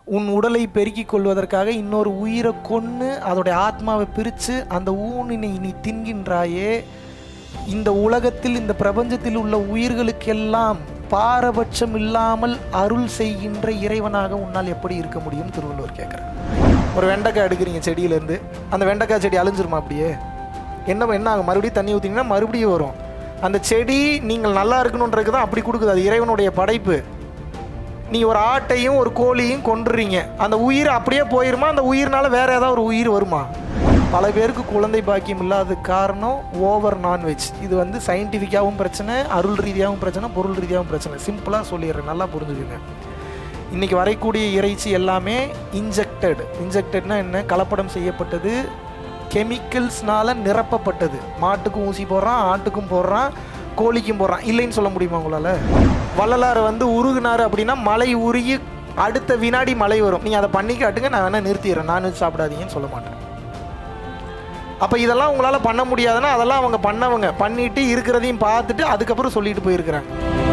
உன் உடலை பெருக்கிக் கொள்வதற்காக இன்னொரு உயிரை கொன்று அதோடைய ஆத்மாவை பிரித்து அந்த ஊனினை நீ தின்கின்றாயே இந்த உலகத்தில் இந்த பிரபஞ்சத்தில் உள்ள உயிர்களுக்கெல்லாம் பாரபட்சம் இல்லாமல் அருள் செய்கின்ற இறைவனாக உன்னால் எப்படி இருக்க முடியும் திருவள்ளுவர் கேட்குறார் ஒரு வெண்டைக்காய் எடுக்கிறீங்க செடியிலேருந்து அந்த வெண்டைக்காய் செடி அழிஞ்சிருமா அப்படியே என்ன என்ன ஆகும் மறுபடியும் தண்ணி ஊற்றிங்கன்னா மறுபடியும் வரும் அந்த செடி நீங்கள் நல்லா இருக்கணுன்றதுக்கு தான் அப்படி கொடுக்குது அது இறைவனுடைய படைப்பு நீ ஒரு ஆட்டையும் ஒரு கோழியும் கொன்றுறீங்க அந்த உயிர் அப்படியே போயிருமா அந்த உயிர்னால வேற ஏதாவது ஒரு உயிர் வருமா பல பேருக்கு குழந்தை பாக்கியம் இல்லாத காரணம் ஓவர் நான்வெஜ் இது வந்து சயின்டிஃபிக்காகவும் பிரச்சனை அருள் ரீதியாகவும் பிரச்சனை பொருள் ரீதியாகவும் பிரச்சனை சிம்பிளாக சொல்லிடுறேன் நல்லா புரிஞ்சுக்குங்க இன்றைக்கி வரக்கூடிய இறைச்சி எல்லாமே இன்ஜெக்டட் இன்ஜெக்டட்னா என்ன கலப்படம் செய்யப்பட்டது கெமிக்கல்ஸ்னால நிரப்பப்பட்டது மாட்டுக்கும் ஊசி போடுறான் ஆட்டுக்கும் போடுறான் கோழிக்கும் போடுறான் இல்லைன்னு சொல்ல முடியுமா உங்களால் வள்ளலார் வந்து உருகுனார் அப்படின்னா மலை உருகி அடுத்த வினாடி மழை வரும் நீங்கள் அதை பண்ணி காட்டுங்க நான் வேணால் நிறுத்திடுறேன் நான்வெஜ் சாப்பிடாதீங்கன்னு சொல்ல மாட்டேன் அப்போ இதெல்லாம் உங்களால் பண்ண முடியாதுன்னா அதெல்லாம் அவங்க பண்ணவங்க பண்ணிட்டு இருக்கிறதையும் பார்த்துட்டு அதுக்கப்புறம் சொல்லிட்டு போயிருக்கிறாங்க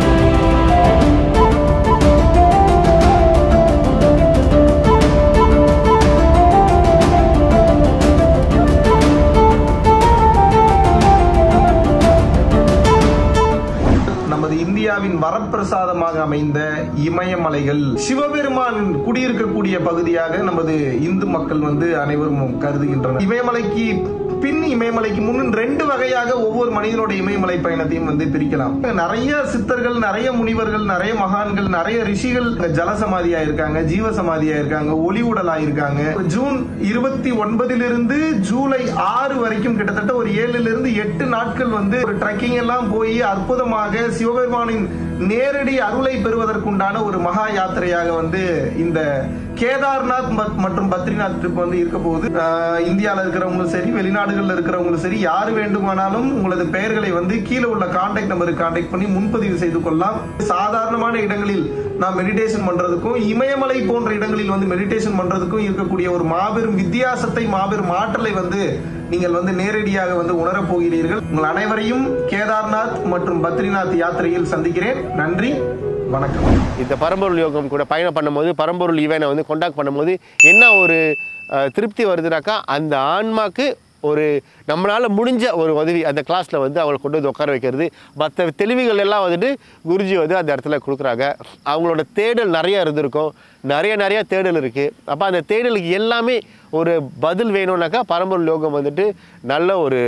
நமது இந்தியாவின் வரப்பிரசாதமாக அமைந்த இமயமலைகள் சிவபெருமான் குடியிருக்கக்கூடிய பகுதியாக நமது இந்து மக்கள் வந்து அனைவரும் கருதுகின்றனர் இமயமலைக்கு பின் இமயமலைக்கு முன் ரெண்டு வகையாக ஒவ்வொரு மனிதனுடைய இமயமலை பயணத்தையும் வந்து பிரிக்கலாம் நிறைய சித்தர்கள் நிறைய முனிவர்கள் நிறைய மகான்கள் நிறைய ரிஷிகள் ஜலசமாதியா இருக்காங்க ஜீவசமாதியா இருக்காங்க ஒளி உடலா இருக்காங்க ஜூன் இருபத்தி ஒன்பதிலிருந்து ஜூலை ஆறு வரைக்கும் கிட்டத்தட்ட ஒரு ஏழுல இருந்து எட்டு நாட்கள் வந்து ஒரு ட்ரெக்கிங் எல்லாம் போய் அற்புதமாக சிவபெருமானின் நேரடி அருளை பெறுவதற்குண்டான ஒரு மகா யாத்திரையாக வந்து இந்த கேதார்நாத் மத்- மற்றும் பத்ரிநாத் ட்ரிப் வந்து இருக்க போகுது ஆஹ் இந்தியால இருக்கிறவங்களும் சரி வெளிநாடுகள்ல இருக்கிறவங்களும் சரி யார் வேண்டுமானாலும் உங்களது பெயர்களை வந்து கீழே உள்ள கான்டாக்ட் நம்பருக்கு கான்டாக்ட் பண்ணி முன்பதிவு செய்து கொள்ளலாம் சாதாரணமான இடங்களில் நாம் மெடிடேஷன் பண்றதுக்கும் இமயமலை போன்ற இடங்களில் வந்து மெடிடேஷன் பண்றதுக்கும் இருக்கக்கூடிய ஒரு மாபெரும் வித்தியாசத்தை மாபெரும் ஆற்றலை வந்து நீங்கள் வந்து நேரடியாக வந்து உணரப் போகிறீர்கள் உங்கள் அனைவரையும் கேதார்நாத் மற்றும் பத்ரிநாத் யாத்திரையில் சந்திக்கிறேன் நன்றி வணக்கம் இந்த பரம்பொருள் யோகம் கூட பயணம் பண்ணும்போது பரம்பொருள் ஈவனை வந்து கொண்டாக்ட் பண்ணும்போது என்ன ஒரு அஹ், திருப்தி வருதுனாக்கா அந்த ஆன்மாக்கு ஒரு நம்மளால் முடிஞ்ச ஒரு உதவி அந்த கிளாஸில் வந்து அவங்களை கொண்டு வந்து உட்கார வைக்கிறது மற்ற தெளிவுகள் எல்லாம் வந்துட்டு குருஜி வந்து அந்த இடத்துல கொடுக்குறாங்க அவங்களோட தேடல் நிறைய இருந்திருக்கும் நிறைய நிறைய தேடல் இருக்குது அப்போ அந்த தேடலுக்கு எல்லாமே ஒரு பதில் வேணும்னாக்கா பரம்பொருள் யோகம் வந்துட்டு நல்ல ஒரு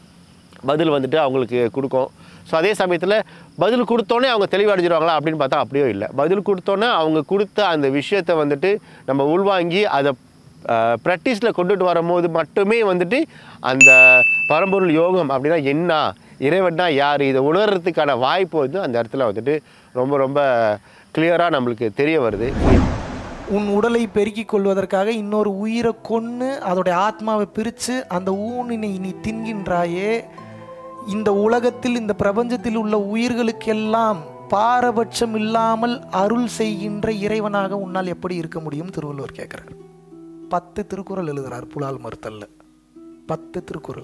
பதில் வந்துட்டு அவங்களுக்கு கொடுக்கும் ஸோ அதே சமயத்தில் பதில் கொடுத்தோன்னே அவங்க தெளிவடைஞ்சிருவாங்களா அப்படின்னு பார்த்தா அப்படியே இல்லை பதில் கொடுத்தோன்னே அவங்க கொடுத்த அந்த விஷயத்தை வந்துட்டு நம்ம உள்வாங்கி அதை ப்ராக்டிஸில் கொண்டுட்டு வரும்போது மட்டுமே வந்துட்டு அந்த பரம்பொருள் யோகம் அப்படின்னா என்ன இறைவன்னா யார் இதை உணர்றதுக்கான வாய்ப்பு வந்து அந்த இடத்துல வந்துட்டு ரொம்ப ரொம்ப கிளியராக நம்மளுக்கு தெரிய வருது உன் உடலை பெருக்கிக் கொள்வதற்காக இன்னொரு உயிரை கொன்று அதோடைய ஆத்மாவை பிரித்து அந்த ஊனினை நீ தின்கின்றாயே இந்த உலகத்தில் இந்த பிரபஞ்சத்தில் உள்ள உயிர்களுக்கெல்லாம் பாரபட்சம் இல்லாமல் அருள் செய்கின்ற இறைவனாக உன்னால் எப்படி இருக்க முடியும் திருவள்ளுவர் கேட்குறார் பத்து திருக்குறள் எழுதுறார் புலால் மறுத்தல்ல பத்து திருக்குறள்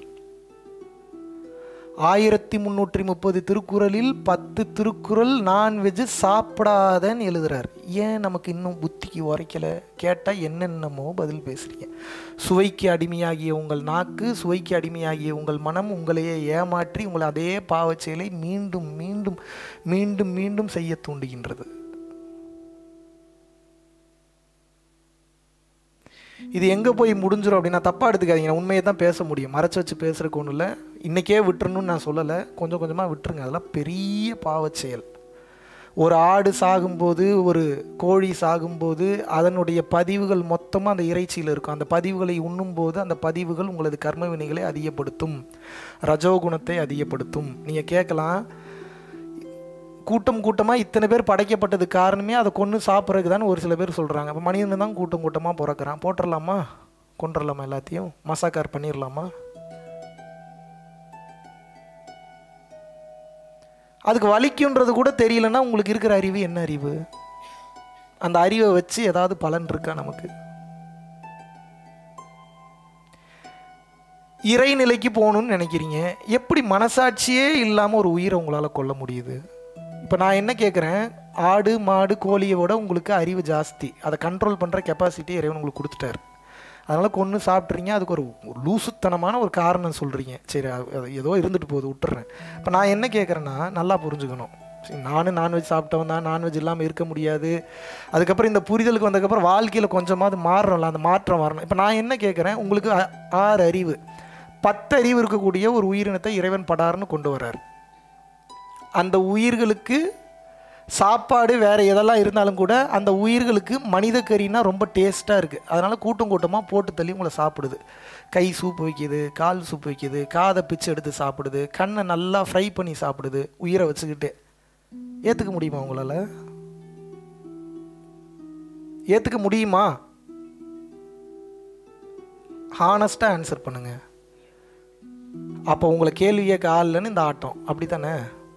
ஆயிரத்தி முந்நூற்றி முப்பது திருக்குறளில் பத்து திருக்குறள் நான்வெஜ் சாப்பிடாதன்னு எழுதுறார் ஏன் நமக்கு இன்னும் புத்திக்கு உரைக்கல கேட்டால் என்னென்னமோ பதில் பேசுறீங்க சுவைக்கு அடிமையாகிய உங்கள் நாக்கு சுவைக்கு அடிமையாகிய உங்கள் மனம் உங்களையே ஏமாற்றி உங்களை அதே பாவச் செயலை மீண்டும் மீண்டும் மீண்டும் மீண்டும் செய்ய தூண்டுகின்றது இது எங்கே போய் முடிஞ்சிடும் அப்படின்னா தப்பாக எடுத்துக்காதீங்க நான் உண்மையை தான் பேச முடியும் மறைச்சு வச்சு பேசுறதுக்கு ஒன்றும் இல்லை இன்றைக்கே விட்டுறணும்னு நான் சொல்லலை கொஞ்சம் கொஞ்சமாக விட்டுருங்க அதெல்லாம் பெரிய பாவச் செயல் ஒரு ஆடு சாகும்போது ஒரு கோழி சாகும்போது அதனுடைய பதிவுகள் மொத்தமாக அந்த இறைச்சியில் இருக்கும் அந்த பதிவுகளை உண்ணும்போது அந்த பதிவுகள் உங்களது கர்ம வினைகளை அதிகப்படுத்தும் ரஜோகுணத்தை அதிகப்படுத்தும் நீங்கள் கேட்கலாம் கூட்டம் கூட்டமாக இத்தனை பேர் படைக்கப்பட்டது காரணமே அதை கொன்று சாப்பிட்றதுக்கு தான் ஒரு சில பேர் சொல்கிறாங்க அப்போ மனிதன் தான் கூட்டம் கூட்டமாக பிறக்கிறான் போட்டுடலாமா கொண்டுடலாமா எல்லாத்தையும் மசாக்கார் பண்ணிடலாமா அதுக்கு வலிக்குன்றது கூட தெரியலன்னா உங்களுக்கு இருக்கிற அறிவு என்ன அறிவு அந்த அறிவை வச்சு ஏதாவது பலன் இருக்கா நமக்கு இறைநிலைக்கு போகணும்னு நினைக்கிறீங்க எப்படி மனசாட்சியே இல்லாமல் ஒரு உயிரை உங்களால் கொல்ல முடியுது இப்போ நான் என்ன கேட்குறேன் ஆடு மாடு கோழியை விட உங்களுக்கு அறிவு ஜாஸ்தி அதை கண்ட்ரோல் பண்ணுற கெப்பாசிட்டி இறைவன் உங்களுக்கு கொடுத்துட்டாரு அதனால் கொன்று சாப்பிட்றீங்க அதுக்கு ஒரு ஒரு லூசுத்தனமான ஒரு காரணம் சொல்கிறீங்க சரி அது அது ஏதோ இருந்துட்டு போகுது விட்டுறேன் இப்போ நான் என்ன கேட்குறேன்னா நல்லா புரிஞ்சுக்கணும் சரி, நானும் நான்வெஜ் சாப்பிட்டவன் தான் நான்வெஜ் இல்லாமல் இருக்க முடியாது அதுக்கப்புறம் இந்த புரிதலுக்கு வந்ததுக்கப்புறம் வாழ்க்கையில் கொஞ்சமாவது மாறுறோம்ல அந்த மாற்றம் வரணும் இப்போ நான் என்ன கேட்குறேன் உங்களுக்கு ஆ- ஆறு அறிவு பத்து அறிவு இருக்கக்கூடிய ஒரு உயிரினத்தை இறைவன் படார்னு கொண்டு வர்றார் அந்த உயிர்களுக்கு சாப்பாடு வேறு எதெல்லாம் இருந்தாலும் கூட அந்த உயிர்களுக்கு மனித கறினா ரொம்ப டேஸ்ட்டாக இருக்குது அதனால் கூட்டம் கூட்டமாக போட்டு தள்ளி உங்களை சாப்பிடுது கை சூப்பு வைக்கிது கால் சூப்பு வைக்கிது காதை பிச்சு எடுத்து சாப்பிடுது கண்ணை நல்லா ஃப்ரை பண்ணி சாப்பிடுது உயிரை வச்சுக்கிட்டு ஏற்றுக்க முடியுமா உங்களால் ஏற்றுக்க முடியுமா ஹானஸ்ட்டாக ஆன்சர் பண்ணுங்க அப்போ உங்களை கேள்வி கேட்க ஆள் இல்லைன்னு இந்த ஆட்டம் அப்படி தானே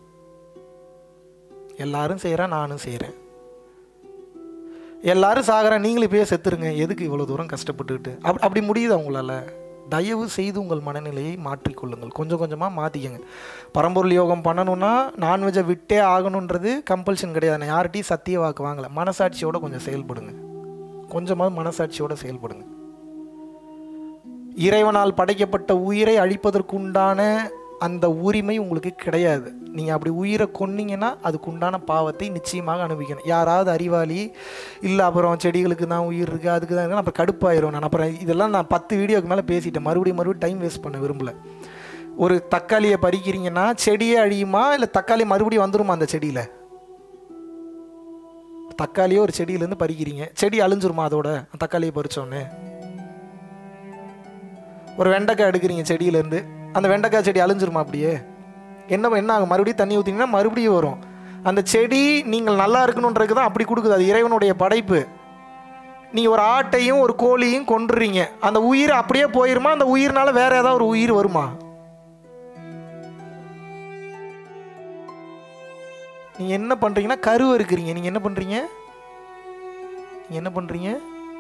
எல்லாரும் செய்கிறேன் நானும் செய்கிறேன் எல்லாரும் சாகிறேன் நீங்களும் இப்பயே செத்துருங்க எதுக்கு இவ்வளோ தூரம் கஷ்டப்பட்டுக்கிட்டு அப் அப்படி முடியுதா உங்களால் தயவு செய்து உங்கள் மனநிலையை மாற்றிக்கொள்ளுங்கள் கொஞ்சம் கொஞ்சமாக மாற்றிக்கங்க பரம்பொருள் யோகம் பண்ணணும்னா நான்வெஜ்ஜை விட்டே ஆகணுன்றது கம்பல்ஷன் கிடையாது நான் யார்கிட்டையும் சத்திய வாக்கு வாங்கலை மனசாட்சியோட கொஞ்சம் செயல்படுங்க கொஞ்சமாவது மனசாட்சியோட செயல்படுங்க இறைவனால் படைக்கப்பட்ட உயிரை அழிப்பதற்குண்டான அந்த உரிமை உங்களுக்கு கிடையாது நீங்கள் அப்படி உயிரை கொன்னீங்கன்னா அதுக்குண்டான பாவத்தை நிச்சயமாக அனுபவிக்கணும் யாராவது அறிவாளி இல்லை அப்புறம் செடிகளுக்கு தான் உயிர் இருக்குது அதுக்கு தான் இருக்குது அப்புறம் கடுப்பாயிரும் நான் அப்புறம் இதெல்லாம் நான் பத்து வீடியோக்கு மேலே பேசிட்டேன் மறுபடியும் மறுபடியும் டைம் வேஸ்ட் பண்ண விரும்பல ஒரு தக்காளியை பறிக்கிறீங்கன்னா செடியே அழியுமா இல்லை தக்காளி மறுபடியும் வந்துருமா அந்த செடியில் தக்காளியே ஒரு செடியிலேருந்து பறிக்கிறீங்க செடி அழிஞ்சிருமா அதோட தக்காளியை பறிச்சோன்னே ஒரு வெண்டைக்காய் எடுக்கிறீங்க செடியிலேருந்து அந்த வெண்டைக்காய் செடி அழிஞ்சிருமா அப்படியே என்ன என்ன ஆகும் மறுபடியும் தண்ணி ஊற்றினீங்கன்னா மறுபடியும் வரும் அந்த செடி நீங்கள் நல்லா இருக்கணுன்றதுக்கு தான் அப்படி கொடுக்குது அது இறைவனுடைய படைப்பு நீங்கள் ஒரு ஆட்டையும் ஒரு கோழியும் கொன்றுறீங்க அந்த உயிர் அப்படியே போயிருமா அந்த உயிர்னால வேற ஏதாவது ஒரு உயிர் வருமா நீங்கள் என்ன பண்ணுறீங்கன்னா கருவை இருக்கிறீங்க நீங்கள் என்ன பண்ணுறீங்க நீங்கள் என்ன பண்ணுறீங்க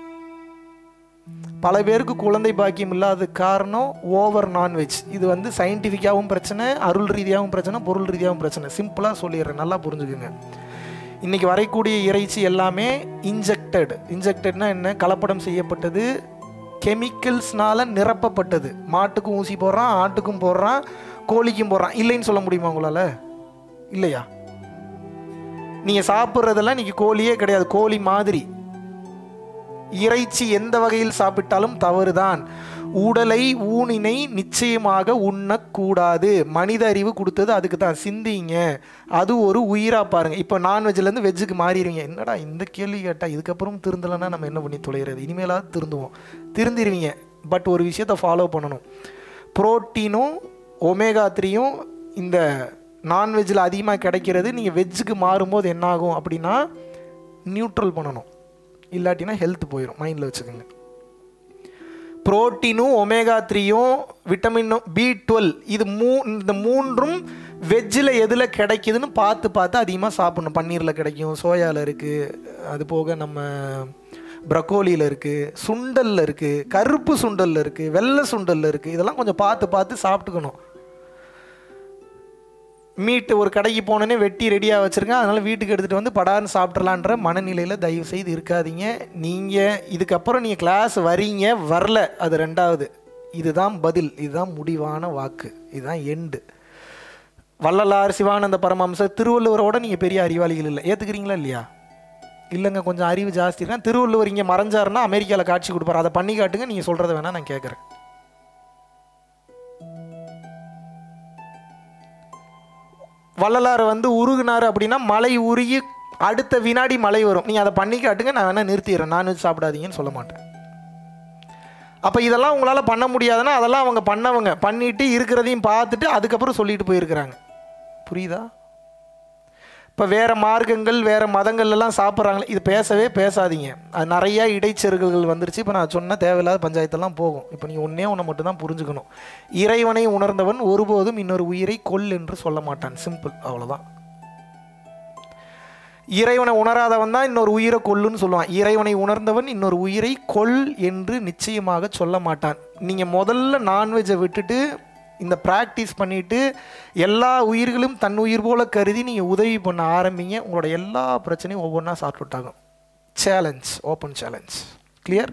பல பேருக்கு குழந்தை பாக்கியம் இல்லாத காரணம் ஓவர் நான்வெஜ் இது வந்து சயின்டிஃபிக்காகவும் பிரச்சனை அருள் ரீதியாகவும் பிரச்சனை பொருள் ரீதியாகவும் பிரச்சனை சிம்பிளாக சொல்லிடுறேன் நல்லா புரிஞ்சுக்குங்க இன்றைக்கி வரைக்கூடிய இறைச்சி எல்லாமே இன்ஜெக்டட் இன்ஜெக்டட்னா என்ன கலப்படம் செய்யப்பட்டது கெமிக்கல்ஸ்னால நிரப்பப்பட்டது மாட்டுக்கும் ஊசி போடுறான் ஆட்டுக்கும் போடுறான் கோழிக்கும் போடுறான் இல்லைன்னு சொல்ல முடியுமா உங்களால் இல்லையா நீங்கள் சாப்பிட்றதெல்லாம் இன்றைக்கி கோழியே கிடையாது கோழி மாதிரி இறைச்சி எந்த வகையில் சாப்பிட்டாலும் தவறுதான் உடலை ஊனினை நிச்சயமாக உண்ணக்கூடாது மனித அறிவு கொடுத்தது அதுக்கு தான் சிந்திங்க அது ஒரு உயிராக பாருங்க இப்போ நான்வெஜ்லேருந்து வெஜ்ஜுக்கு மாறிடுவீங்க என்னடா இந்த கேள்வி கேட்டால் இதுக்கப்புறம் திருந்தலைன்னா நம்ம என்ன பண்ணி தொலைகிறது இனிமேலாவது திருந்துவோம் திருந்திருவீங்க பட் ஒரு விஷயத்தை ஃபாலோ பண்ணணும் புரோட்டீனும் ஒமேகா த்ரீயும் இந்த நான்வெஜ்ஜில் அதிகமாக கிடைக்கிறது நீங்கள் வெஜ்ஜுக்கு மாறும்போது என்னாகும் அப்படின்னா நியூட்ரல் பண்ணணும் இல்லாட்டினா ஹெல்த் போயிடும் மைண்டில் வச்சுக்கோங்க புரோட்டீனும் ஒமேகா த்ரீயும் விட்டமினும் பி டுவெல் இது மூ இந்த மூன்றும் வெஜ்ஜில் எதில் கிடைக்குதுன்னு பார்த்து பார்த்து அதிகமாக சாப்பிடணும் பன்னீரில் கிடைக்கும் சோயாவில் இருக்குது அது போக நம்ம ப்ரக்கோலியில் இருக்குது சுண்டலில் இருக்குது கருப்பு சுண்டலில் இருக்குது வெள்ளை சுண்டலில் இருக்குது இதெல்லாம் கொஞ்சம் பார்த்து பார்த்து சாப்பிட்டுக்கணும் மீட்டு ஒரு கடைக்கு போனோன்னே வெட்டி ரெடியாக வச்சுருக்கேன் அதனால் வீட்டுக்கு எடுத்துகிட்டு வந்து படார்னு சாப்பிட்றலான்ற மனநிலையில் தயவு செய்து இருக்காதீங்க நீங்கள் இதுக்கப்புறம் நீங்கள் கிளாஸ் வரீங்க வரல அது ரெண்டாவது இதுதான் பதில் இதுதான் முடிவான வாக்கு இதுதான் எண்டு வள்ளலார் சிவானந்த பரமஹம்சர் திருவள்ளுவரோட நீங்கள் பெரிய அறிவாளிகள் இல்லை ஏற்றுக்கிறீங்களா இல்லையா இல்லைங்க கொஞ்சம் அறிவு ஜாஸ்தி இருக்கா திருவள்ளுவர் இங்கே மறைஞ்சாருன்னா அமெரிக்காவில் காட்சி கொடுப்பாரு அதை பண்ணி காட்டுங்க நீங்கள் சொல்கிறத வேணால் நான் கேட்குறேன் வள்ளலார் வந்து உருகுனார் அப்படின்னா மலை உருகி அடுத்த வினாடி மழை வரும் நீங்கள் அதை பண்ணி காட்டுங்க நான் வேணால் நிறுத்திடுறேன் நான்வெஜ் சாப்பிடாதீங்கன்னு சொல்ல மாட்டேன் அப்போ இதெல்லாம் உங்களால் பண்ண முடியாதுன்னா அதெல்லாம் அவங்க பண்ணவங்க பண்ணிட்டு இருக்கிறதையும் பார்த்துட்டு அதுக்கப்புறம் சொல்லிட்டு போயிருக்கிறாங்க புரியுதா இப்போ வேறு மார்க்கங்கள் வேறு மதங்கள் எல்லாம் சாப்பிட்றாங்களே இது பேசவே பேசாதீங்க அது நிறையா இடைச்செருகல்கள் வந்துருச்சு இப்போ நான் சொன்ன தேவையில்லாத பஞ்சாயத்தெல்லாம் போகும் இப்போ நீங்கள் ஒன்றே ஒன்று மட்டும் தான் புரிஞ்சுக்கணும் இறைவனை உணர்ந்தவன் ஒருபோதும் இன்னொரு உயிரை கொல் என்று சொல்ல மாட்டான் சிம்பிள் அவ்வளோதான் இறைவனை உணராதவன் தான் இன்னொரு உயிரை கொல்லுன்னு சொல்லுவான் இறைவனை உணர்ந்தவன் இன்னொரு உயிரை கொல் என்று நிச்சயமாக சொல்ல மாட்டான் நீங்கள் முதல்ல நான்வெஜ்ஜை விட்டுட்டு இந்த ப்ராக்டிஸ் பண்ணிவிட்டு எல்லா உயிர்களும் தன் உயிர் போல கருதி நீங்கள் உதவி பண்ண ஆரம்பிங்க உங்களோட எல்லா பிரச்சனையும் ஒவ்வொன்றா சார்ட் அவுட் ஆகும் சேலஞ்ச் ஓப்பன் சேலஞ்ச் கிளியர்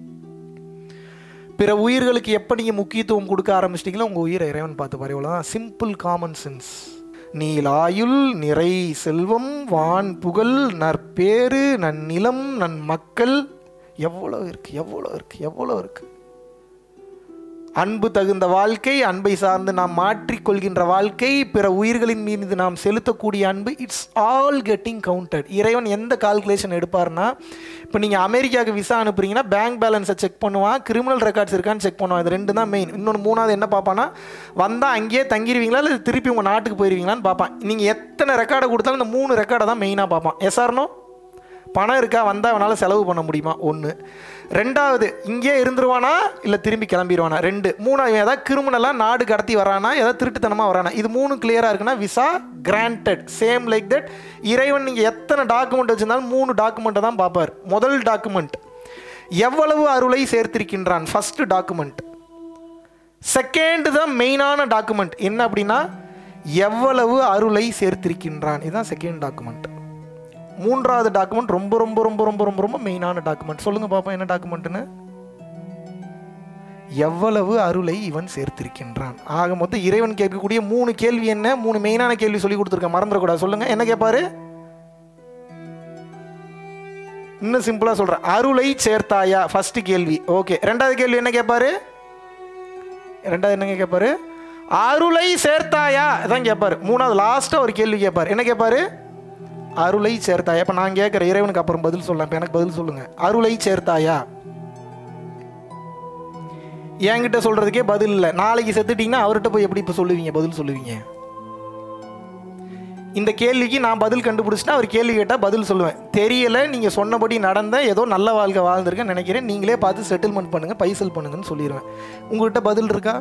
பிற உயிர்களுக்கு எப்போ நீங்கள் முக்கியத்துவம் கொடுக்க ஆரம்பிச்சிட்டிங்களோ உங்கள் உயிரை இறைவன் பார்த்து பாரு இவ்வளோதான் சிம்பிள் காமன் சென்ஸ் நீலாயுள் நிறை செல்வம் வான் புகழ் நற்பேறு நன்னிலம் நன் மக்கள் எவ்வளோ இருக்கு எவ்வளோ இருக்கு எவ்வளோ இருக்கு அன்பு தகுந்த வாழ்க்கை அன்பை சார்ந்து நாம் மாற்றிக்கொள்கின்ற வாழ்க்கை பிற உயிர்களின் மீது நாம் செலுத்தக்கூடிய அன்பு இட்ஸ் ஆல் கெட்டிங் கவுண்டட் இறைவன் எந்த கால்குலேஷன் எடுப்பார்னா இப்போ நீங்கள் அமெரிக்காவுக்கு விசா அனுப்புறீங்கன்னா பேங்க் பேலன்ஸை செக் பண்ணுவான் கிரிமினல் ரெக்கார்ட்ஸ் இருக்கான்னு செக் பண்ணுவான் இது ரெண்டு தான் மெயின் இன்னொன்று மூணாவது என்ன பார்ப்பான்னா வந்தால் அங்கேயே தங்கிடுவீங்களா இல்லை திருப்பி உங்கள் நாட்டுக்கு போயிருவீங்களான்னு பார்ப்பான் நீங்கள் எத்தனை ரெக்கார்டை கொடுத்தாலும் இந்த மூணு ரெக்கார்டை தான் மெயினாக பார்ப்பான் எஸ்ஆர்னோ பணம் இருக்கா வந்தால் அவனால் செலவு பண்ண முடியுமா ஒன்று ரெண்டாவது இங்கே இருந்துருவானா இல்லை திரும்பி கிளம்பிடுவானா ரெண்டு மூணாவது இவன் ஏதாவது கிரிமினலாக நாடு கடத்தி வரானா ஏதாவது திருட்டுத்தனமாக வரானா இது மூணு கிளியராக இருக்குன்னா visa granted same like that இறைவன் நீங்கள் எத்தனை டாக்குமெண்ட் வச்சிருந்தாலும் மூணு டாக்குமெண்ட்டை தான் பார்ப்பார் முதல் டாக்குமெண்ட் எவ்வளவு அருளை சேர்த்திருக்கின்றான் ஃபஸ்ட்டு டாக்குமெண்ட் செகண்ட் தான் மெயினான டாக்குமெண்ட் என்ன அப்படின்னா எவ்வளவு அருளை சேர்த்திருக்கின்றான் இதுதான் செகண்ட் டாக்குமெண்ட் மூன்றாவது டாக்குமெண்ட் ரொம்ப ரொம்ப ரொம்ப ரொம்ப ரொம்ப ரொம்ப மெயினான டாக்குமெண்ட் சொல்லுங்க பாப்போம் என்ன டாக்குமெண்ட்னு எவ்வளவு அருளை இவன் சேர்த்திருக்கின்றான் ஆக மொத்தம் இறைவன் கேட்கக்கூடிய மூணு கேள்வி என்ன மூணு மெயினான கேள்வி சொல்லி கொடுத்துருக்கேன் மறந்துடக்கூடாது சொல்லுங்க என்ன கேட்பாரு இன்னும் சிம்பிளா சொல்றேன் அருளை சேர்த்தாயா ஃபர்ஸ்ட் கேள்வி ஓகே ரெண்டாவது கேள்வி என்ன கேட்பாரு ரெண்டாவது என்னங்க கேட்பாரு அருளை சேர்த்தாயா இதான் கேட்பாரு மூணாவது லாஸ்ட்டாக ஒரு கேள்வி கேட்பாரு என்ன கேட்பாரு அருளை சேர்த்தாயா இப்போ நான் கேட்குற இறைவனுக்கு அப்புறம் பதில் சொல்லலாம் இப்போ எனக்கு பதில் சொல்லுங்க அருளை சேர்த்தாயா என்கிட்ட சொல்றதுக்கே பதில் இல்லை நாளைக்கு செத்துட்டீங்கன்னா அவர்கிட்ட போய் எப்படி இப்போ சொல்லுவீங்க பதில் சொல்லுவீங்க இந்த கேள்விக்கு நான் பதில் கண்டுபிடிச்சிட்டா அவர் கேள்வி கேட்டால் பதில் சொல்லுவேன் தெரியல நீங்கள் சொன்னபடி நடந்த ஏதோ நல்ல வாழ்க்கை வாழ்ந்திருக்கேன்னு நினைக்கிறேன் நீங்களே பார்த்து செட்டில்மெண்ட் பண்ணுங்க பைசல் பண்ணுங்கன்னு சொல்லிடுவேன் உங்கள்கிட்ட பதில் இருக்கா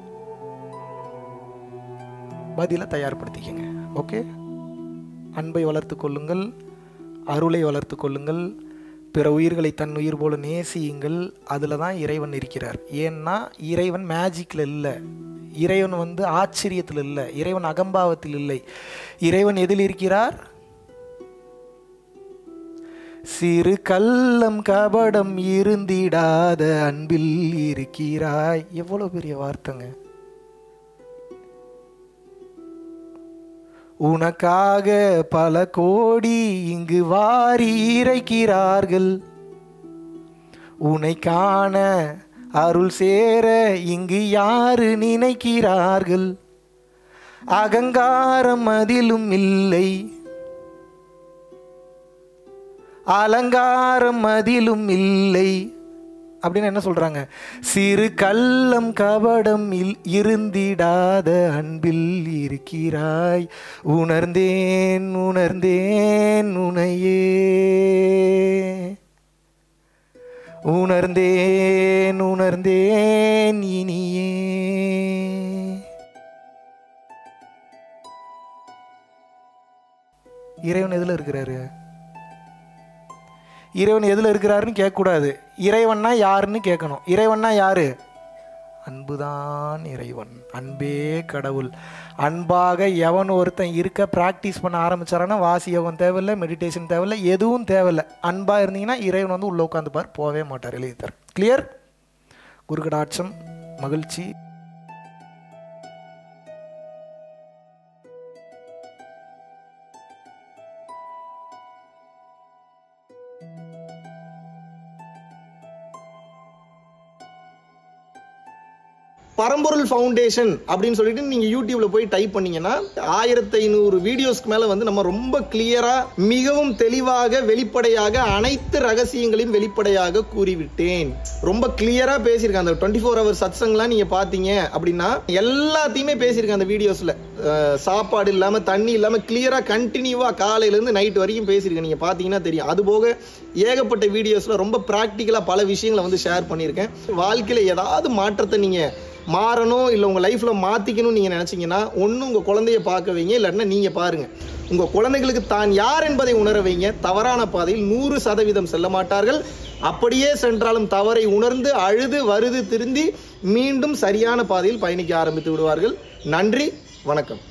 பதிலை தயார்படுத்திக்கங்க ஓகே அன்பை வளர்த்து கொள்ளுங்கள் அருளை வளர்த்து கொள்ளுங்கள் பிற உயிர்களை தன் உயிர் போல நேசியுங்கள் அதில் தான் இறைவன் இருக்கிறார் ஏன்னா இறைவன் மேஜிக்கில் இல்லை இறைவன் வந்து ஆச்சரியத்தில் இல்லை இறைவன் அகம்பாவத்தில் இல்லை இறைவன் எதில் இருக்கிறார் சிறு கள்ளம் கபடம் இருந்திடாத அன்பில் இருக்கிறாய் எவ்வளோ பெரிய வார்த்தைங்க உனக்காக பல கோடி இங்கு வாரி இறைக்கிறார்கள் உன்னை காண அருள் சேர இங்கு யாரு நினைக்கிறார்கள் அகங்காரம் அதிலும் இல்லை அலங்காரம் அதிலும் இல்லை அப்படின்னு என்ன சொல்றாங்க சிறு கள்ளம் கபடம் இல் இருந்திடாத அன்பில் இருக்கிறாய் உணர்ந்தேன் உணர்ந்தேன் உனையே உணர்ந்தேன் உணர்ந்தேன் இனியே இறைவன் எதுல இருக்கிறாரு இறைவன் எதில் இருக்கிறாருன்னு கேட்கக்கூடாது இறைவன்னா யாருன்னு கேட்கணும் இறைவன்னா யாரு அன்புதான் இறைவன் அன்பே கடவுள் அன்பாக எவன் ஒருத்தன் இருக்க ப்ராக்டிஸ் பண்ண ஆரம்பிச்சாரானா வாசி யோகம் தேவையில்லை மெடிடேஷன் தேவையில்லை எதுவும் தேவையில்லை அன்பாக இருந்தீங்கன்னா இறைவன் வந்து உள்ளே உட்காந்துப்பார் போகவே மாட்டார் எழுதித்தார் கிளியர் குருகடாட்சம் மகிழ்ச்சி பரம்பொருள் ஃபவுண்டேஷன் அப்படின்னு சொல்லிட்டு நீங்க யூடியூப்ல போய் டைப் பண்ணீங்கன்னா ஆயிரத்தி ஐநூறு வீடியோஸ்க்கு மேல வந்து நம்ம ரொம்ப கிளியரா மிகவும் தெளிவாக வெளிப்படையாக அனைத்து ரகசியங்களையும் வெளிப்படையாக கூறிவிட்டேன் ரொம்ப கிளியரா பேசியிருக்கேன் அந்த டுவெண்ட்டி ஃபோர் ஹவர் சத்சங்லாம் நீங்க பாத்தீங்க அப்படின்னா எல்லாத்தையுமே பேசியிருக்கேன் அந்த வீடியோஸ்ல அஹ், சாப்பாடு இல்லாம தண்ணி இல்லாம கிளியரா கண்டினியூவா காலையில இருந்து நைட் வரைக்கும் பேசியிருக்கேன் நீங்க பாத்தீங்கன்னா தெரியும் அது போக ஏகப்பட்ட வீடியோஸ்ல ரொம்ப ப்ராக்டிக்கலா பல விஷயங்களை வந்து ஷேர் பண்ணியிருக்கேன் வாழ்க்கையில ஏதாவது மாற்றத்தை நீங்க மாறணும் இல்லை உங்கள் லைஃப்பில் மாற்றிக்கணும்னு நீங்கள் நினச்சிங்கன்னா ஒன்று உங்கள் குழந்தைய பார்க்க வைங்க இல்லாட்டினா நீங்கள் பாருங்கள் உங்கள் குழந்தைகளுக்கு தான் யார் என்பதை உணர வைங்க தவறான பாதையில் நூறு சதவீதம் செல்ல மாட்டார்கள் அப்படியே சென்றாலும் தவறை உணர்ந்து அழுது வருது திருந்தி மீண்டும் சரியான பாதையில் பயணிக்க ஆரம்பித்து விடுவார்கள் நன்றி வணக்கம்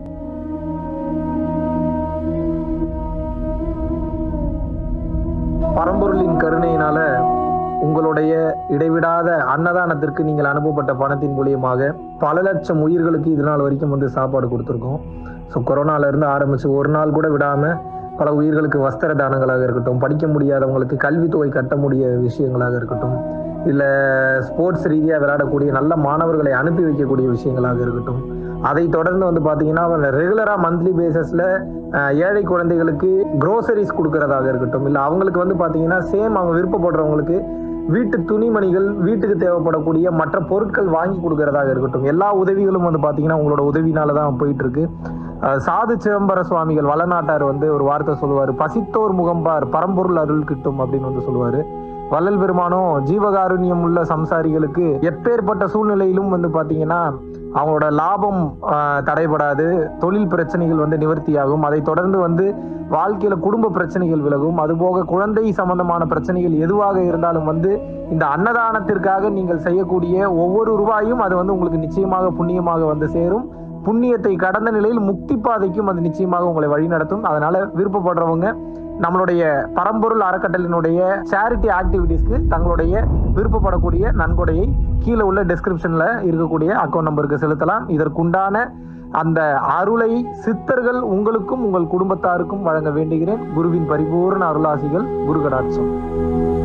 பரம்பொருளின் கருணையினால உங்களுடைய இடைவிடாத அன்னதானத்திற்கு நீங்கள் அனுப்பப்பட்ட பணத்தின் மூலியமாக பல லட்சம் உயிர்களுக்கு இது நாள் வரைக்கும் வந்து சாப்பாடு கொடுத்துருக்கோம் ஸோ கொரோனால இருந்து ஆரம்பிச்சு ஒரு நாள் கூட விடாம பல உயிர்களுக்கு வஸ்திர தானங்களாக இருக்கட்டும் படிக்க முடியாதவங்களுக்கு கல்வித்தொகை கட்ட முடிய விஷயங்களாக இருக்கட்டும் இல்லை ஸ்போர்ட்ஸ் ரீதியாக விளையாடக்கூடிய நல்ல மாணவர்களை அனுப்பி வைக்கக்கூடிய விஷயங்களாக இருக்கட்டும் அதை தொடர்ந்து வந்து பார்த்தீங்கன்னா ரெகுலராக மந்த்லி பேசிஸில் ஏழை குழந்தைகளுக்கு க்ரோசரிஸ் கொடுக்கறதாக இருக்கட்டும் இல்லை அவங்களுக்கு வந்து பார்த்தீங்கன்னா சேம் அவங்க விருப்பப்படுறவங்களுக்கு வீட்டு துணிமணிகள் வீட்டுக்கு தேவைப்படக்கூடிய மற்ற பொருட்கள் வாங்கி கொடுக்கறதாக இருக்கட்டும் எல்லா உதவிகளும் வந்து பார்த்தீங்கன்னா உங்களோட உதவினால தான் போயிட்டு இருக்கு அஹ் சாது சிதம்பர சுவாமிகள் வளநாட்டார் வந்து ஒரு வார்த்தை சொல்லுவார் பசித்தோர் முகம்பார் பரம்பொருள் அருள் கிட்டும் அப்படின்னு வந்து சொல்லுவாரு வள்ளல் பெருமானும் ஜீவகாருண்யம் உள்ள சம்சாரிகளுக்கு எப்பேற்பட்ட சூழ்நிலையிலும் வந்து பாத்தீங்கன்னா அவங்களோட லாபம் ஆஹ், தடைபடாது தொழில் பிரச்சனைகள் வந்து நிவர்த்தியாகும் அதை தொடர்ந்து வந்து வாழ்க்கையில குடும்ப பிரச்சனைகள் விலகும் அதுபோக குழந்தை சம்பந்தமான பிரச்சனைகள் எதுவாக இருந்தாலும் வந்து இந்த அன்னதானத்திற்காக நீங்கள் செய்யக்கூடிய ஒவ்வொரு ரூபாயும் அது வந்து உங்களுக்கு நிச்சயமாக புண்ணியமாக வந்து சேரும் புண்ணியத்தை கடந்த நிலையில் முக்தி பாதைக்கும் அது நிச்சயமாக உங்களை வழிநடத்தும் அதனால விருப்பப்படுறவங்க நம்மளுடைய பரம்பொருள் அறக்கட்டளினுடைய சேரிட்டி ஆக்டிவிட்டீஸ்க்கு தங்களுடைய விருப்பப்படக்கூடிய நன்கொடையை கீழே உள்ள டெஸ்கிரிப்ஷன்ல இருக்கக்கூடிய அக்கௌண்ட் நம்பருக்கு செலுத்தலாம் இதற்குண்டான அந்த அருளை சித்தர்கள் உங்களுக்கும் உங்கள் குடும்பத்தாருக்கும் வழங்க வேண்டுகிறேன் குருவின் பரிபூர்ண அருளாசிகள் குரு கடாட்சம்